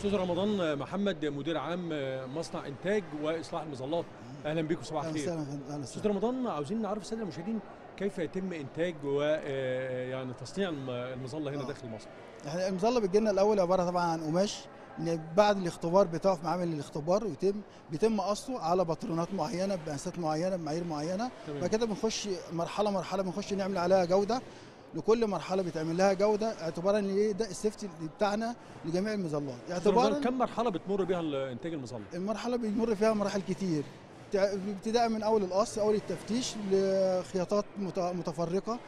استاذ رمضان محمد مدير عام مصنع انتاج واصلاح المظلات اهلا بكم صباح اهلا الخير وسهلا يا فندم، اهلا استاذ وسهلا رمضان عاوزين نعرف الساده المشاهدين كيف يتم انتاج و آه، يعني تصنيع الم- المظله هنا آه. داخل مصر احنا المظله بتجي لنا الاول عباره طبعا عن قماش إن بعد الاختبار بتقف معامل الاختبار ويتم بيتم قصه على باترونات معينه بمقاسات معينه بمعايير معينه تمام بعد كده بنخش مرحله مرحله بنخش نعمل عليها جوده لكل مرحله بيتعمل لها جوده اعتبارا ان إيه ده السيفتي بتاعنا لجميع المظلات استاذ رمضان اعتبارا كم مرحله بتمر بها ال- انتاج المظله المرحله بيمر فيها مراحل كتير تع- ابتداء من اول القص اول التفتيش لخياطات مت- متفرقه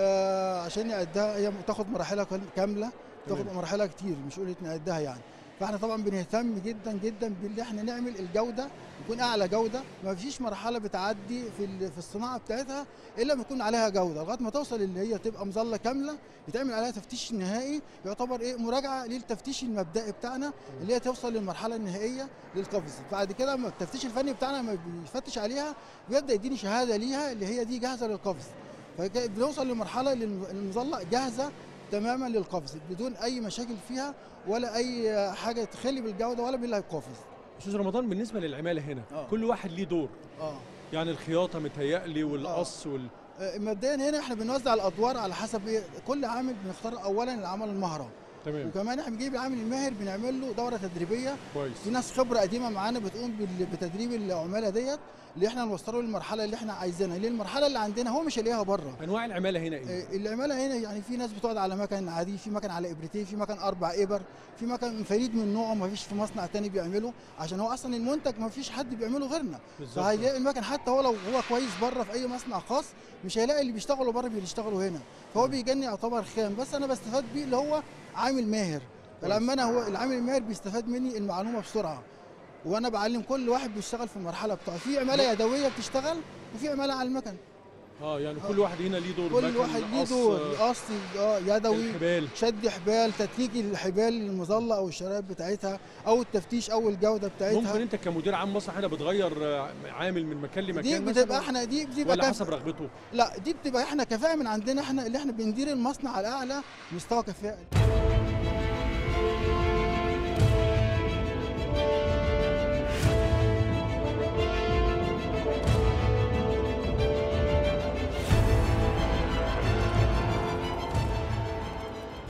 آه عشان نعدها هي تاخد مراحلها كل- كامله تاخد تمام. مراحلها كتير مش قلت نعدها يعني فاحنا طبعا بنهتم جدا جدا باللي احنا نعمل الجوده يكون اعلى جوده ما فيش مرحله بتعدي في ال- في الصناعه بتاعتها الا ما يكون عليها جوده لغايه ما توصل اللي هي تبقى مظله كامله بيتعمل عليها تفتيش نهائي يعتبر ايه مراجعه للتفتيش المبدئي بتاعنا اللي هي توصل للمرحله النهائيه للقفز بعد كده لما التفتيش الفني بتاعنا لما بيفتش عليها بيبدا يديني شهاده ليها اللي هي دي جاهزه للقفز فبنوصل لمرحله للم- المظله جاهزه تماما للقفز بدون اي مشاكل فيها ولا اي حاجه تخلي بالجوده ولا باللي هيقفز استاذ رمضان بالنسبه للعماله هنا آه. كل واحد ليه دور اه يعني الخياطه متهيألي والقص وال آه، مبدئيا هنا احنا بنوزع الادوار على حسب ايه كل عامل بنختار اولا العمل المهره تمام وكمان احنا بنجيب العامل الماهر بنعمل له دوره تدريبيه كويس في ناس خبره قديمه معانا بتقوم بال- بتدريب العماله ديت اللي احنا نوصله للمرحله اللي احنا عايزينها ليه المرحله اللي عندنا هو مش هيلاقيها بره انواع العماله هنا ايه آه، العماله هنا يعني في ناس بتقعد على مكن عادي في مكن على ابرتين في مكن اربع ابر في مكن فريد من نوعه ما فيش في مصنع تاني بيعمله عشان هو اصلا المنتج ما فيش حد بيعمله غيرنا بالظبط فهيلاقي المكن حتى هو لو هو كويس بره في اي مصنع خاص مش هيلاقي اللي بيشتغلوا بره بيشتغلوا هنا فهو بيجني يعتبر خام بس انا بستفاد بيه اللي هو عامل ماهر فلما انا هو العامل الماهر بيستفاد مني المعلومه بسرعه وانا بعلم كل واحد بيشتغل في المرحله بتاعته في عماله يدويه بتشتغل وفي عماله على المكن اه يعني كل واحد هنا ليه دور كل مكن، واحد ليه قص، دور آه، قص اه يدوي الحبال شد حبال تدقيق الحبال المظله او الشرائط بتاعتها او التفتيش او الجوده بتاعتها ممكن انت كمدير عام مصنع هنا بتغير آه، عامل من مكان لمكان دي مثلاً؟ بتبقى احنا دي بتبقى ولا كف- حسب رغبته لا دي بتبقى احنا كفاءه من عندنا احنا اللي احنا بندير المصنع على اعلى مستوى كفاءه